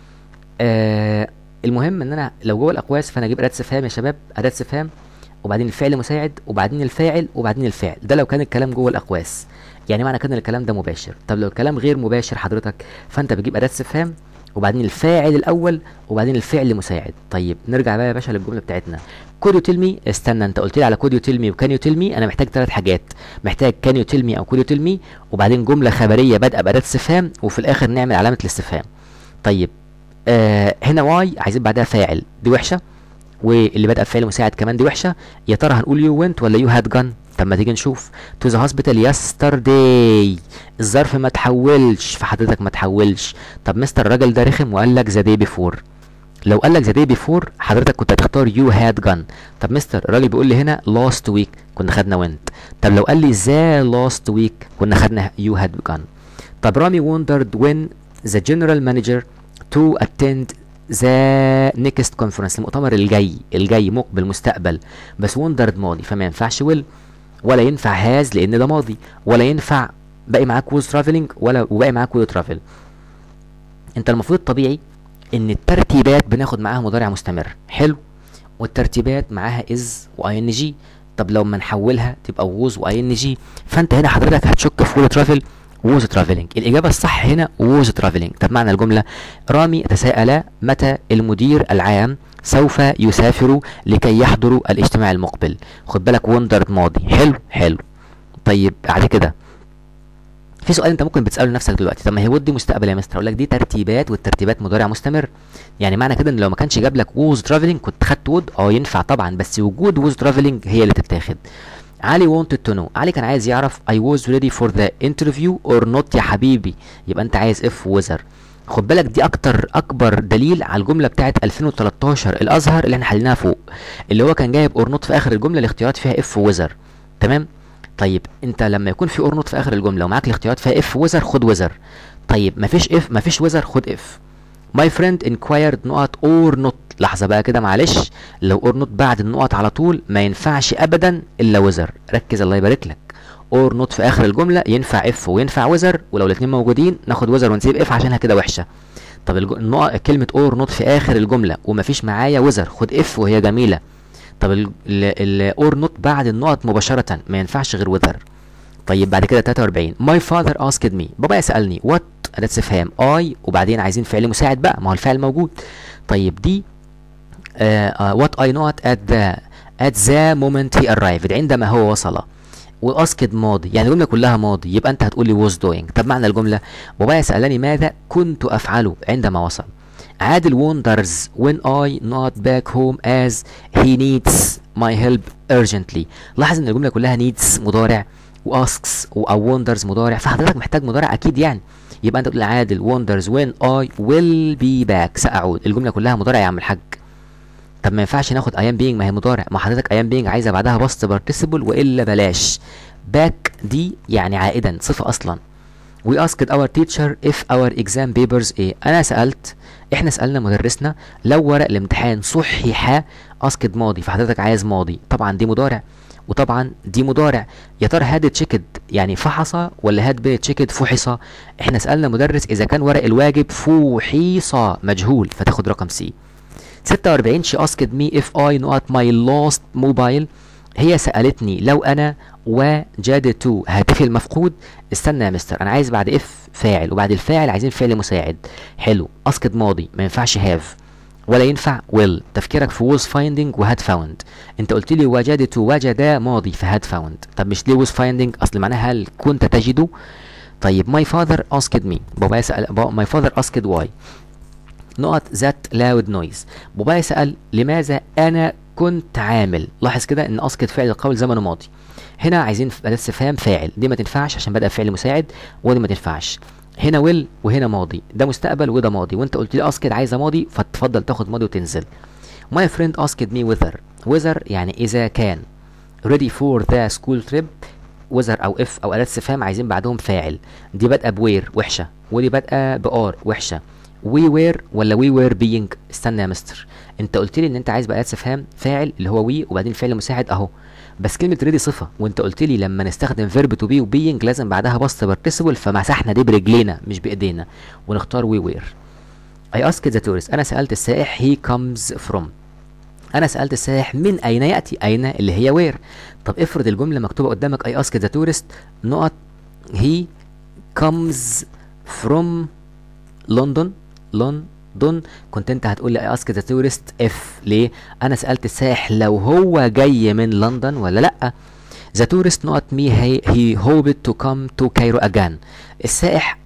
آه المهم ان انا لو جوه الاقواس فانا اجيب اداه استفهام يا شباب اداه استفهام وبعدين الفعل مساعد وبعدين الفاعل وبعدين الفعل ده لو كان الكلام جوه الاقواس يعني معنى كده ان الكلام ده مباشر طب لو الكلام غير مباشر حضرتك فانت بتجيب اداه استفهام وبعدين الفاعل الاول وبعدين الفعل مساعد طيب نرجع بقى يا باشا للجمله بتاعتنا كود يو تيل مي استنى انت قلت لي على كود يو تيل مي وكان يو تيل مي انا محتاج ثلاث حاجات محتاج كان يو تيل مي او كود يو تيل مي وبعدين جمله خبريه بادئه باداه استفهام وفي الاخر نعمل علامه الاستفهام طيب آه هنا واي عايزين بعدها فاعل دي وحشه واللي بادئه بفعل مساعد كمان دي وحشه يا ترى هنقول يو went ولا يو هاد جن طب ما تيجي نشوف تو ذا هوسبيتال يسترداي الظرف ما تحولش فحضرتك ما تحولش طب مستر الراجل ده رخم وقال لك ذا داي بيفور لو قال لك ذا داي بيفور حضرتك كنت هتختار يو هاد جن طب مستر الراجل بيقول لي هنا لاست ويك كنا خدنا وينت طب لو قال لي ذا لاست ويك كنا خدنا يو هاد جن طب رامي wondered when the general manager to attend ذا نيكست كونفرنس المؤتمر الجاي الجاي مقبل مستقبل بس وندرد ماضي فما ينفعش ويل ولا ينفع هاز لان ده ماضي ولا ينفع باقي معاك ووز ترافلنج ولا وباقي معاك ويل ترافل انت المفروض طبيعي ان الترتيبات بناخد معاها مضارع مستمر حلو والترتيبات معاها از واي ان جي طب لو ما نحولها تبقى ووز واي ان جي فانت هنا حضرتك هتشك في ويل ترافل ووز ترافلينج الإجابة الصح هنا ووز ترافلينج طب معنى الجملة رامي تساءل متى المدير العام سوف يسافر لكي يحضر الاجتماع المقبل خد بالك وندرد ماضي حلو حلو طيب بعد كده في سؤال انت ممكن بتساله لنفسك دلوقتي طب ما هي ودي مستقبل يا مستر اقول لك دي ترتيبات والترتيبات مضارع مستمر يعني معنى كده ان لو ما كانش جاب لك ووز ترافلينج كنت خدت وود اه ينفع طبعا بس وجود ووز ترافلينج هي اللي تتاخد علي wanted to know علي كان عايز يعرف I was ready for the interview or not يا حبيبي يبقى انت عايز if وزر خد بالك دي اكتر اكبر دليل على الجمله بتاعت 2013 الازهر اللي احنا حليناها فوق اللي هو كان جايب اور نوت في اخر الجمله الاختيارات فيها اف وزر تمام طيب انت لما يكون في اور نوت في اخر الجمله ومعاك الاختيارات فيها اف وزر خد وزر طيب مفيش اف مفيش وزر خد اف ماي فريند انكوايرد نقط اور نوت لحظه بقى كده معلش لو اور نوت بعد النقط على طول ما ينفعش ابدا الا وزر ركز الله يبارك لك اور نوت في اخر الجمله ينفع اف وينفع وزر ولو الاثنين موجودين ناخد وزر ونسيب اف عشانها كده وحشه طب الج... النقط كلمه اور نوت في اخر الجمله ومفيش معايا وزر خد اف وهي جميله طب الاور نوت بعد النقط مباشره ما ينفعش غير وزر طيب بعد كده 43 ماي فاذر اسكد مي بابا سالني وات اداه استفهام اي وبعدين عايزين فعل مساعد بقى ما هو الفعل موجود طيب دي وات اي نوت ات ذا at the moment he arrived عندما هو وصل واسكد ماضي يعني الجمله كلها ماضي يبقى انت هتقول لي was doing طب معنى الجمله بابايا سالني ماذا كنت افعله عندما وصل عادل wonders when I not back home as he needs my help urgently لاحظ ان الجمله كلها needs مضارع واسكس او wonders مضارع فحضرتك محتاج مضارع اكيد يعني يبقى انت تقول عادل wonders when I will be back سأعود الجمله كلها مضارع يا عم الحاج طب ما ينفعش ناخد I am being ما هي مضارع ما حضرتك I am being عايزه بعدها past participle والا بلاش back دي يعني عائدا صفه اصلا we asked our teacher if our exam papers ايه انا سالت احنا سالنا مدرسنا لو ورق الامتحان صحح asked ماضي فحضرتك عايز ماضي طبعا دي مضارع وطبعا دي مضارع يا ترى هاد تشيكد يعني فحص ولا هاد بين تشيكد فحص احنا سالنا مدرس اذا كان ورق الواجب فحص مجهول فتاخد رقم سي 46 she asked me if I not my lost mobile هي سألتني لو أنا وجادت هاتفي المفقود استنى يا مستر أنا عايز بعد اف فاعل وبعد الفاعل عايزين فعل مساعد حلو asked ماضي ما ينفعش have ولا ينفع will تفكيرك في was finding وهاد found انت قلت لي وجدت وجد ماضي فهاد found طب مش ليه was finding اصل معناها هل كنت تجد طيب my father asked me بابا سأل my father asked why نقط ذات loud noise بابا سأل لماذا أنا كنت عامل لاحظ كده إن أسقط فعل القول زمنه ماضي هنا عايزين أداة استفهام فاعل دي ما تنفعش عشان بدأ فعل مساعد ودي ما تنفعش هنا will وهنا ماضي ده مستقبل وده ماضي وانت قلت لي اسكت عايزه ماضي فتفضل تاخد ماضي وتنزل my friend asked me whether whether يعني اذا كان ready for the school trip whether او if او اداه استفهام عايزين بعدهم فاعل دي بادئه بوير وحشه ودي بادئه بار وحشه وي وير ولا وي وير بينج استنى يا مستر انت قلت لي ان انت عايز بقى استفهام فاعل اللي هو وي وبعدين فعل مساعد اهو بس كلمه ريدي صفه وانت قلت لي لما نستخدم فيرب تو بي وبينج لازم بعدها باست بارتيسيبل فمسحنا دي برجلينا مش بايدينا ونختار وي وير I asked the tourist انا سالت السائح he comes from انا سالت السائح من اين ياتي اين اللي هي وير طب افرض الجمله مكتوبه قدامك I asked the tourist نقط he comes from لندن لندن كنت انت هتقول لي اسك ذا تورست اف ليه انا سالت السائح لو هو جاي من لندن ولا لا ذا تورست نوت مي هي هي هوبت تو كم تو كايرو اجان السائح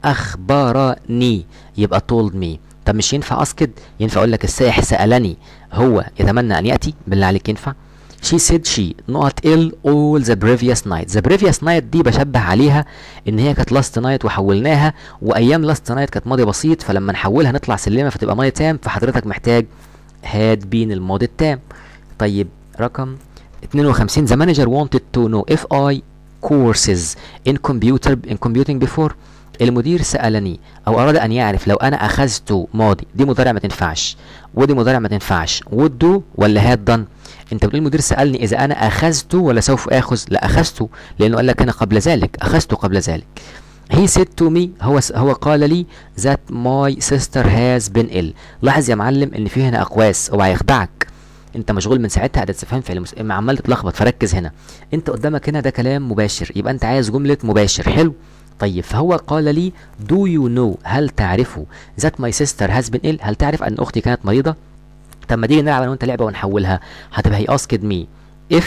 اخبرني يبقى تولد مي طب مش ينفع اسكت ينفع اقول لك السائح سالني هو يتمنى ان ياتي بالله عليك ينفع she said she not ill all the previous night the previous night دي بشبه عليها ان هي كانت last night وحولناها وايام last night كانت ماضي بسيط فلما نحولها نطلع سلمه فتبقى ماضي تام فحضرتك محتاج had been الماضي التام طيب رقم 52 the manager wanted to know if I courses in computer in computing before المدير سألني أو أراد أن يعرف لو أنا أخذت ماضي دي مضارع ما تنفعش ودي مضارع ما تنفعش would do ولا had done انت بتقول المدير سالني اذا انا اخذت ولا سوف اخذ لا اخذت لانه قال لك انا قبل ذلك اخذت قبل ذلك he said to me هو هو قال لي that my sister has been ill لاحظ يا معلم ان في هنا اقواس اوعى يخدعك انت مشغول من ساعتها اداه استفهام فعل مس... عمال تتلخبط فركز هنا انت قدامك هنا ده كلام مباشر يبقى انت عايز جمله مباشر حلو طيب فهو قال لي do you know هل تعرف that my sister has been ill هل تعرف ان اختي كانت مريضه طب ما تيجي نلعب انا وانت لعبه ونحولها هتبقى هي asked me if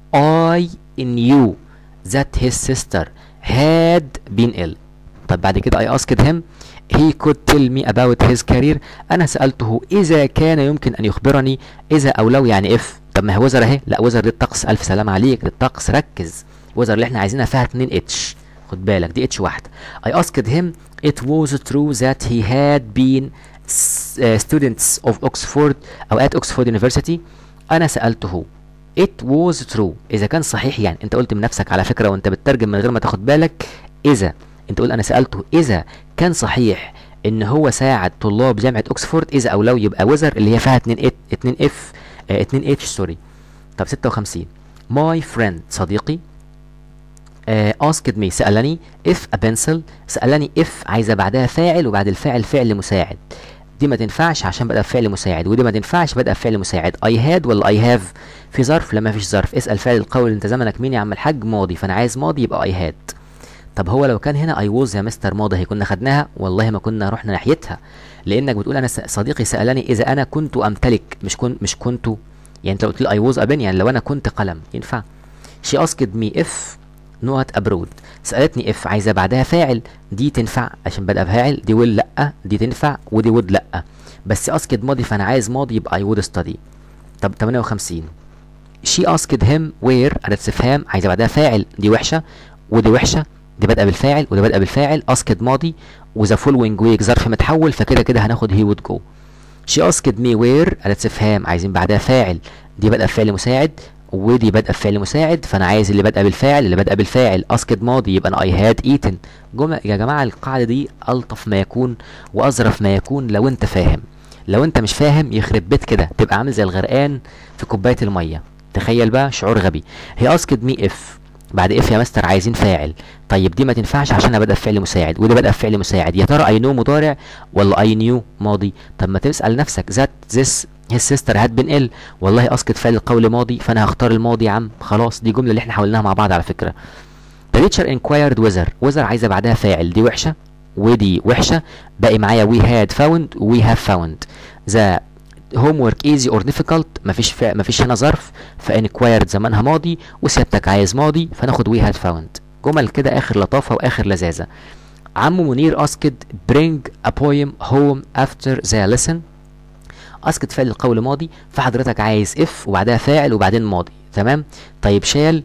I knew that his sister had been ill طب بعد كده I asked him he could tell me about his career انا سالته اذا كان يمكن ان يخبرني اذا او لو يعني if طب ما هي وزر اهي لا وزر دي الطقس الف سلام عليك للطقس ركز وزر اللي احنا عايزينها فيها 2 اتش خد بالك دي اتش واحده I asked him it was true that he had been students of Oxford أو at Oxford University أنا سألته it was true إذا كان صحيح يعني أنت قلت من نفسك على فكرة وأنت بتترجم من غير ما تاخد بالك إذا أنت قول أنا سألته إذا كان صحيح إن هو ساعد طلاب جامعة أكسفورد إذا أو لو يبقى وزر اللي هي فيها 2 2 اف 2 اتش سوري طب 56 my friend صديقي uh, asked me سألني if a pencil سألني if عايزة بعدها فاعل وبعد الفاعل فعل مساعد دي ما تنفعش عشان بدأ بفعل مساعد ودي ما تنفعش بدأ بفعل مساعد I had ولا I have في ظرف لما فيش ظرف اسأل فعل القول انت زمنك مين يا عم الحاج ماضي فانا عايز ماضي يبقى I had طب هو لو كان هنا I was يا مستر ماضي هي كنا خدناها والله ما كنا رحنا ناحيتها لانك بتقول انا صديقي سألني اذا انا كنت امتلك مش كنت مش كنت يعني انت قلت لي I was a pen يعني لو انا كنت قلم ينفع she asked me if نقط ابرود سالتني اف عايزه بعدها فاعل دي تنفع عشان بدأ بفاعل دي ويل لا دي تنفع ودي وود لا بس اسكت ماضي فانا عايز ماضي يبقى اي وود ستادي طب 58 she asked him where أداة استفهام عايزة بعدها فاعل دي وحشة ودي وحشة دي بادئة بالفاعل ودي بادئة بالفاعل asked ماضي وذا following week ظرف متحول فكده كده هناخد he would go she asked me where أداة استفهام عايزين بعدها فاعل دي بادئة بفعل مساعد ودي بادئة بفعل مساعد فأنا عايز اللي بادئة بالفاعل اللي بادئة بالفاعل asked ماضي يبقى أنا I had eaten جملة يا جماعة القاعدة دي ألطف ما يكون وأظرف ما يكون لو أنت فاهم لو أنت مش فاهم يخرب بيت كده تبقى عامل زي الغرقان في كوباية المية تخيل بقى شعور غبي هي asked me if بعد اف يا مستر عايزين فاعل طيب دي ما تنفعش عشان انا بادئ بفعل مساعد ودي بادئ بفعل مساعد يا ترى اي نو مضارع ولا اي نيو ماضي طب ما تسال نفسك ذات ذس هي السيستر هاد بن ال والله اسقط فعل القول ماضي فانا هختار الماضي يا عم خلاص دي جمله اللي احنا حاولناها مع بعض على فكره The teacher inquired whether whether عايزه بعدها فاعل دي وحشه ودي وحشه باقي معايا we had found we have found the homework easy or difficult مفيش فا... مفيش هنا ظرف فانكوايرد زمانها ماضي وسيادتك عايز ماضي فناخد we had found جمل كده اخر لطافه واخر لذاذه عمو منير اسكت bring a poem home after the lesson اسكت فعل القول ماضي فحضرتك عايز اف وبعدها فاعل وبعدين ماضي تمام طيب شال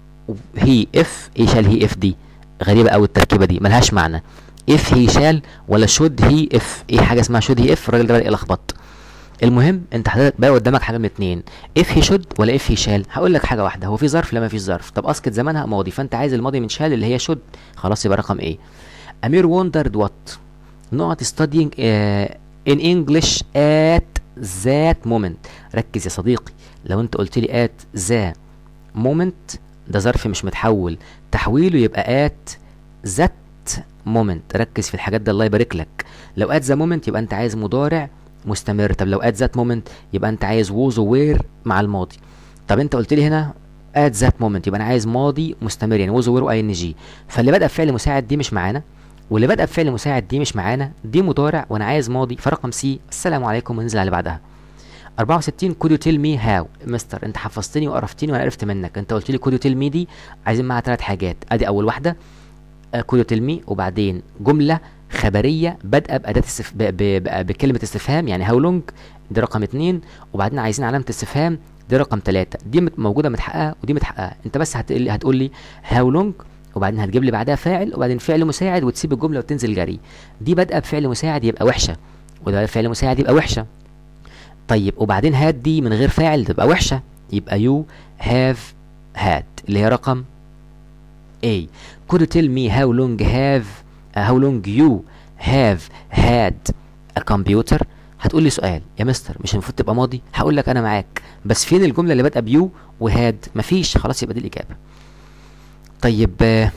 هي اف ايه شال هي اف دي غريبه قوي التركيبه دي ملهاش معنى اف هي شال ولا شود هي اف ايه حاجه اسمها شود هي اف الراجل ده بدا يلخبط المهم انت حضرتك بقى قدامك حاجه من اتنين اف هي شود ولا اف هي شال هقول لك حاجه واحده هو في ظرف لا ما فيش ظرف طب اسكت زمانها ماضي فانت عايز الماضي من شال اللي هي شود خلاص يبقى رقم ايه امير wondered what not studying uh, in English at that moment ركز يا صديقي لو انت قلت لي at the moment ده ظرف مش متحول تحويله يبقى at that moment ركز في الحاجات ده الله يبارك لك لو at the moment يبقى انت عايز مضارع مستمر طب لو at that moment يبقى انت عايز was were مع الماضي طب انت قلت لي هنا at that moment يبقى انا عايز ماضي مستمر يعني was were و ing فاللي بدأ بفعل مساعد دي مش معانا واللي بدأ بفعل مساعد دي مش معانا دي مضارع وانا عايز ماضي فرقم سي السلام عليكم وننزل على اللي بعدها 64 could you tell me how مستر انت حفظتني وقرفتني وانا عرفت منك انت قلت لي could you tell me دي عايزين معاها ثلاث حاجات ادي اول واحده uh, could you tell me وبعدين جمله خبريه بادئه باداه استف... ب... ب... ب... بكلمه استفهام يعني how long دي رقم اتنين وبعدين عايزين علامه استفهام دي رقم ثلاثة دي مت... موجوده متحققه ودي متحققه انت بس هتقول لي هتقول لي how long وبعدين هتجيب لي بعدها فاعل وبعدين فعل مساعد وتسيب الجمله وتنزل جري دي بادئه بفعل مساعد يبقى وحشه وده فعل مساعد يبقى وحشه طيب وبعدين هات دي من غير فاعل تبقى وحشه يبقى you have had اللي هي رقم A could you tell me how long have uh, how long you have had a computer هتقول لي سؤال يا مستر مش المفروض تبقى ماضي هقول لك انا معاك بس فين الجمله اللي بادئه بيو وهاد مفيش خلاص يبقى دي الاجابه طيب آه،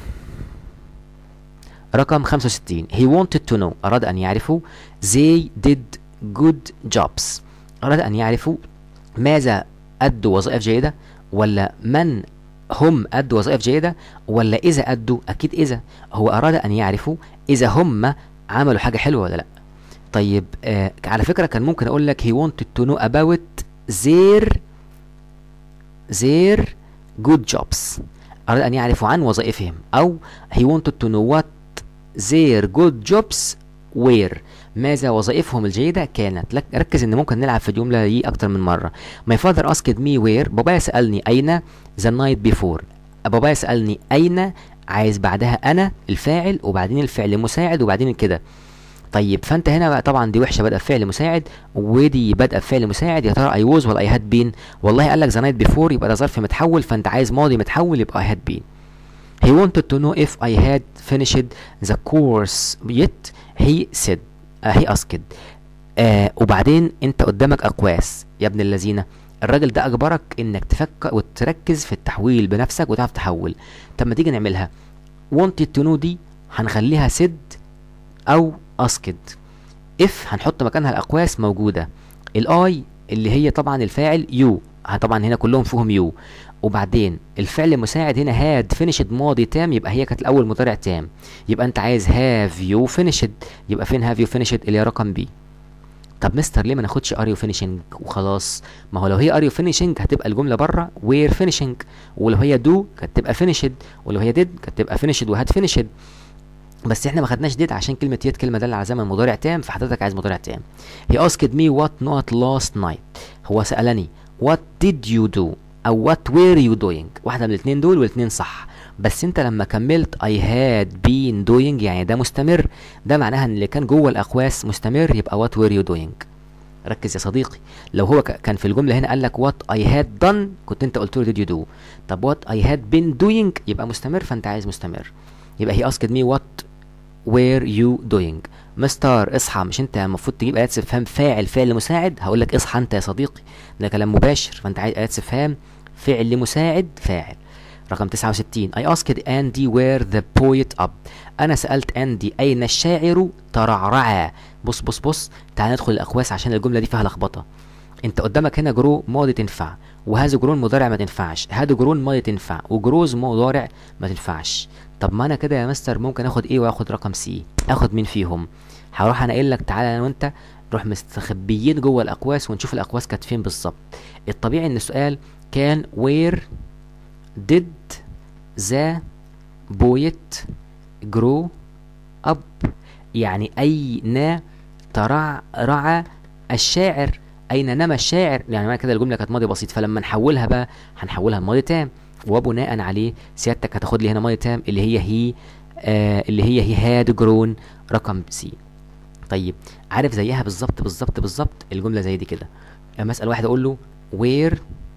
رقم 65 he wanted to know أراد أن يعرفوا they did good jobs أراد أن يعرفوا ماذا أدوا وظائف جيدة ولا من هم أدوا وظائف جيدة ولا إذا أدوا أكيد إذا هو أراد أن يعرفوا إذا هم عملوا حاجة حلوة ولا لأ طيب آه على فكرة كان ممكن أقول لك he wanted to know about their their good jobs أراد أن يعرفوا عن وظائفهم أو he wanted to know what their good jobs were ماذا وظائفهم الجيدة كانت لك ركز ان ممكن نلعب في الجملة دي اكتر من مرة my father asked me where بابايا سألني اين the night before بابايا سألني اين عايز بعدها انا الفاعل وبعدين الفعل المساعد وبعدين كده طيب فانت هنا بقى طبعا دي وحشه بادئه بفعل مساعد ودي بادئه بفعل مساعد يا ترى اي ووز ولا اي هاد بين والله قال لك ذا نايت بيفور يبقى ده ظرف متحول فانت عايز ماضي متحول يبقى اي هاد بين he wanted to know if I had finished the course yet he said uh, he asked آه وبعدين انت قدامك اقواس يا ابن اللذينه الراجل ده اجبرك انك تفكر وتركز في التحويل بنفسك وتعرف تحول طب ما تيجي نعملها wanted to know دي هنخليها said او اسكد اف هنحط مكانها الاقواس موجوده الاي اللي هي طبعا الفاعل يو طبعا هنا كلهم فيهم يو وبعدين الفعل المساعد هنا هاد فينيشد ماضي تام يبقى هي كانت الاول مضارع تام يبقى انت عايز هاف يو فينيشد يبقى فين هاف يو فينيشد اللي هي رقم بي طب مستر ليه ما ناخدش ار يو فينيشنج وخلاص ما هو لو هي ار يو فينيشنج هتبقى الجمله بره وير فينيشنج ولو هي دو كانت تبقى فينيشد ولو هي ديد كانت تبقى فينيشد وهاد فينيشد بس احنا ما خدناش ديت عشان كلمه يد كلمه دل على زمن مضارع تام فحضرتك عايز مضارع تام he asked me what not last night هو سالني what did you do او what were you doing واحده من الاثنين دول والاثنين صح بس انت لما كملت I had been doing يعني ده مستمر ده معناها ان اللي كان جوه الاقواس مستمر يبقى what were you doing ركز يا صديقي لو هو ك- كان في الجمله هنا قال لك what I had done كنت انت قلت له did you do طب what I had been doing يبقى مستمر فانت عايز مستمر يبقى he asked me what were you doing مستر اصحى مش انت المفروض تجيب ايات استفهام فاعل فعل مساعد هقول لك اصحى انت يا صديقي ده كلام مباشر فانت عايز ايات استفهام فعل مساعد فاعل رقم 69 I asked Andy where the poet up أنا سألت أندي أين الشاعر ترعرع بص بص بص تعال ندخل الأقواس عشان الجملة دي فيها لخبطة أنت قدامك هنا جرو ماضي تنفع وهذا جرون مضارع ما تنفعش هذا جرون ماضي تنفع وجروز مضارع ما تنفعش طب ما أنا كده يا مستر ممكن آخد إيه وآخد رقم سي آخد مين فيهم هروح أنا قايل لك تعالى أنا وأنت نروح مستخبيين جوه الأقواس ونشوف الأقواس كانت فين بالظبط الطبيعي إن السؤال كان where did the poet grow up يعني أين ترعرع الشاعر أين نما الشاعر يعني معنى كده الجملة كانت ماضي بسيط فلما نحولها بقى هنحولها لماضي تام وبناء عليه سيادتك هتاخد لي هنا ماضي تام اللي هي هي آه اللي هي هي هاد جرون رقم سي طيب عارف زيها بالظبط بالظبط بالظبط الجملة زي دي كده لما أسأل واحد أقول له where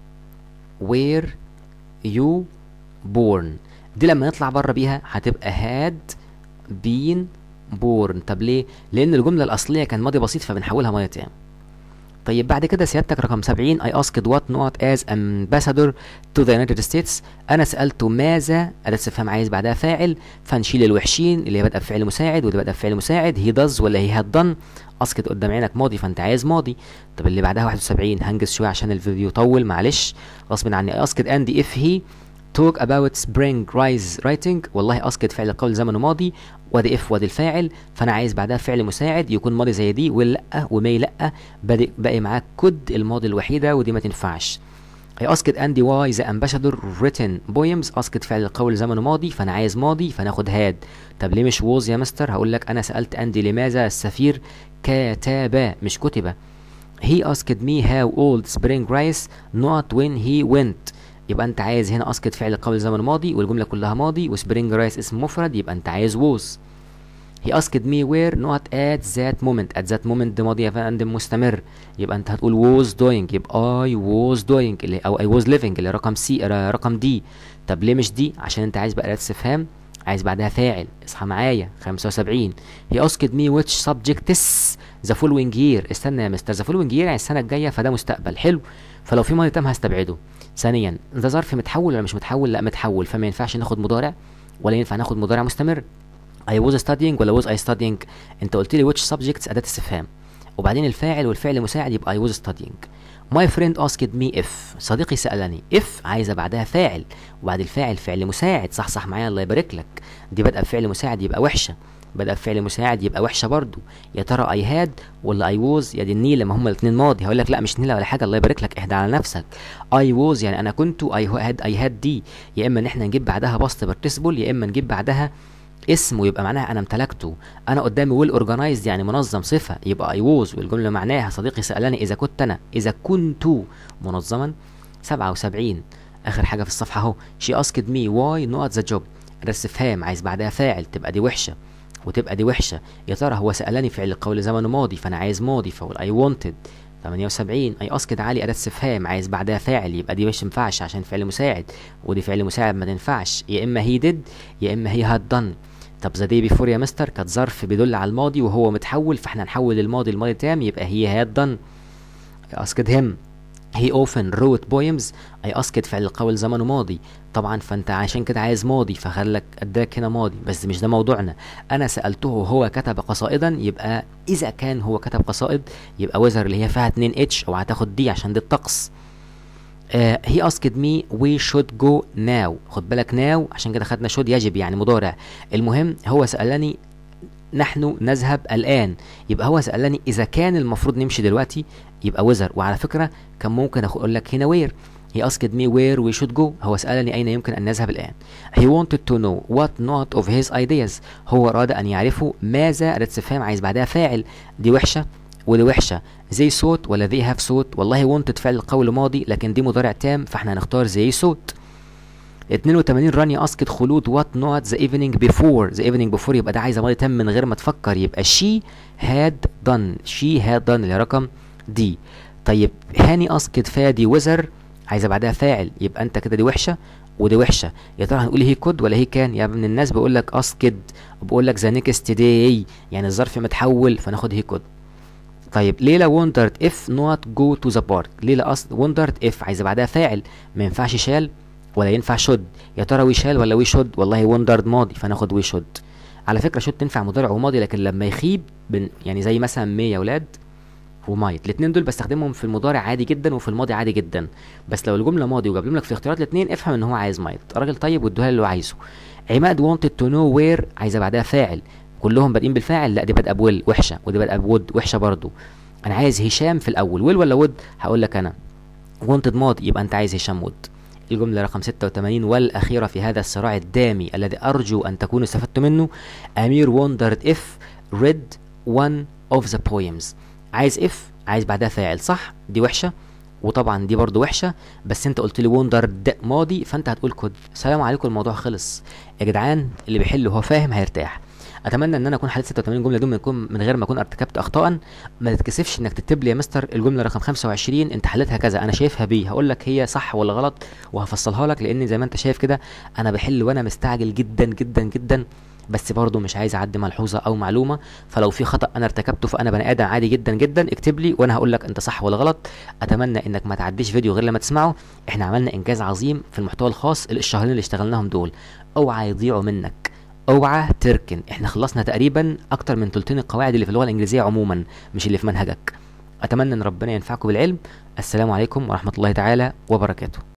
where you born دي لما نطلع بره بيها هتبقى had been born طب ليه؟ لأن الجملة الأصلية كان ماضي بسيط فبنحولها ماضي تام طيب بعد كده سيادتك رقم 70 I asked what not as ambassador to the United States أنا سألته ماذا أداة استفهام عايز بعدها فاعل فنشيل الوحشين اللي هي بادئة بفعل مساعد ودي بادئة بفعل مساعد he does ولا he had done اسكت قدام عينك ماضي فانت عايز ماضي طب اللي بعدها 71 هنجز شويه عشان الفيديو طول معلش غصب عني اسكت اندي اف هي talk about spring rise writing والله اسكت فعل القول زمنه ماضي وادي اف وادي الفاعل فانا عايز بعدها فعل مساعد يكون ماضي زي دي ولا وماي لا بادئ باقي معاك كود الماضي الوحيده ودي ما تنفعش I asked Andy why the ambassador written poems اسكت فعل القول زمنه ماضي فانا عايز ماضي فناخد هاد طب ليه مش was يا مستر هقول لك انا سالت اندي لماذا السفير كتب مش كتب he asked me how old spring rice not when he went يبقى انت عايز هنا اسكت فعل القول زمن ماضي والجمله كلها ماضي وسبرينج رايس اسم مفرد يبقى انت عايز was he asked me where not at that moment at that moment ده ماضي يا فندم مستمر يبقى انت هتقول was doing يبقى I was doing اللي او I was living اللي رقم سي رقم دي طب ليه مش دي عشان انت عايز بقى استفهام عايز بعدها فاعل اصحى معايا 75 he asked me which subjects the following year استنى يا مستر the following year يعني السنه الجايه فده مستقبل حلو فلو في ماضي تام هستبعده ثانيا ده ظرف متحول ولا مش متحول لا متحول فما ينفعش ناخد مضارع ولا ينفع ناخد مضارع مستمر I was studying ولا was I studying انت قلت لي which subjects اداه استفهام وبعدين الفاعل والفعل مساعد يبقى I was studying My friend asked me if صديقي سألني if عايزة بعدها فاعل وبعد الفاعل فعل مساعد صح صح معايا الله يبارك لك دي بدأ بفعل مساعد يبقى وحشة بدأ بفعل مساعد يبقى وحشة برضو يا ترى I had ولا I was يا دي النيلة ما هما الاتنين ماضي هقول لك لا مش نيلة ولا حاجة الله يبارك لك اهدى على نفسك I was يعني أنا كنت I had I had دي يا إما إن إحنا نجيب بعدها باست بارتيسيبل يا إما نجيب بعدها اسم ويبقى معناها انا امتلكته انا قدامي ويل اورجنايزد يعني منظم صفه يبقى اي ووز والجمله معناها صديقي سالني اذا كنت انا اذا كنت منظما 77 اخر حاجه في الصفحه اهو شي اسكد مي واي نوت ذا جوب ده استفهام عايز بعدها فاعل تبقى دي وحشه وتبقى دي وحشه يا ترى هو سالني فعل القول زمنه ماضي فانا عايز ماضي فاقول اي wanted 78 اي اسكت علي اداه استفهام عايز بعدها فاعل يبقى دي مش تنفعش عشان فعل مساعد ودي فعل مساعد ما تنفعش يا اما هي ديد يا اما هي هاد دن طب ذا دي بيفور يا مستر كانت ظرف بيدل على الماضي وهو متحول فاحنا نحول الماضي الماضي تام يبقى هي هاد دن اسكت هيم he often wrote poems I asked فعل القول زمنه ماضي طبعا فانت عشان كده عايز ماضي فخلك اداك هنا ماضي بس مش ده موضوعنا انا سالته هو كتب قصائدا يبقى اذا كان هو كتب قصائد يبقى وزر اللي هي فيها 2 اتش او هتاخد دي عشان دي الطقس آه he asked me we should go now خد بالك now عشان كده خدنا should يجب يعني مضارع المهم هو سألني نحن نذهب الآن يبقى هو سألني إذا كان المفروض نمشي دلوقتي يبقى وزر وعلى فكرة كان ممكن أقول لك هنا وير he asked me where we should go هو سألني أين يمكن أن نذهب الآن he wanted to know what not of his ideas هو أراد أن يعرفه ماذا أداة استفهام عايز بعدها فاعل دي وحشة ودي وحشه زي صوت ولا they have صوت والله wanted فعل القول ماضي لكن دي مضارع تام فاحنا هنختار زي صوت 82 رانيا اسكت خلود وات نوت ذا ايفنينج بيفور ذا ايفنينج بيفور يبقى ده عايزه ماضي تام من غير ما تفكر يبقى شي هاد دون شي هاد دون اللي هي رقم دي طيب هاني اسكت فادي وزر عايزه بعدها فاعل يبقى انت كده دي وحشه ودي وحشه يا ترى هنقول هي كود ولا هي كان يا ابن الناس بيقول لك اسكد وبقول لك ذا نيكست داي يعني الظرف متحول فناخد هي كود طيب ليلى وندرد اف نوت جو تو ذا بارك ليلى اصل وندرد اف عايزه بعدها فاعل ما ينفعش شال ولا ينفع شد يا ترى وي شال ولا وي شد والله وندرد ماضي فناخد وي شد على فكره شد تنفع مضارع وماضي لكن لما يخيب بن يعني زي مثلا مي يا ولاد ومايت الاثنين دول بستخدمهم في المضارع عادي جدا وفي الماضي عادي جدا بس لو الجمله ماضي وجاب لك في الاختيارات الاثنين افهم ان هو عايز مايت راجل طيب وادوها اللي هو عايزه عماد wanted to know where عايزه بعدها فاعل كلهم بادئين بالفاعل لا دي بادئه بويل وحشه ودي بادئه بود وحشه برضو انا عايز هشام في الاول ويل ولا ود هقول لك انا wanted ماضي يبقى انت عايز هشام ود الجملة رقم 86 والأخيرة في هذا الصراع الدامي الذي أرجو أن تكونوا استفدتوا منه أمير wondered if read one of the poems عايز if عايز بعدها فاعل صح دي وحشة وطبعا دي برضو وحشة بس انت قلت لي wondered ماضي فانت هتقول كود سلام عليكم الموضوع خلص يا جدعان اللي بيحل وهو فاهم هيرتاح اتمنى ان انا اكون حليت 86 جمله دول من يكون من غير ما اكون ارتكبت اخطاء ما تتكسفش انك تكتب لي يا مستر الجمله رقم 25 انت حلتها كذا انا شايفها بي هقول لك هي صح ولا غلط وهفصلها لك لان زي ما انت شايف كده انا بحل وانا مستعجل جدا جدا جدا بس برضه مش عايز اعدي ملحوظه او معلومه فلو في خطا انا ارتكبته فانا بني ادم عادي جدا جدا اكتب لي وانا هقول لك انت صح ولا غلط اتمنى انك ما تعديش فيديو غير لما تسمعه احنا عملنا انجاز عظيم في المحتوى الخاص الشهرين اللي اشتغلناهم دول اوعى يضيعوا منك اوعى تركن احنا خلصنا تقريبا اكتر من تلتين القواعد اللي في اللغه الانجليزيه عموما مش اللي في منهجك اتمنى ان ربنا ينفعكم بالعلم السلام عليكم ورحمه الله تعالى وبركاته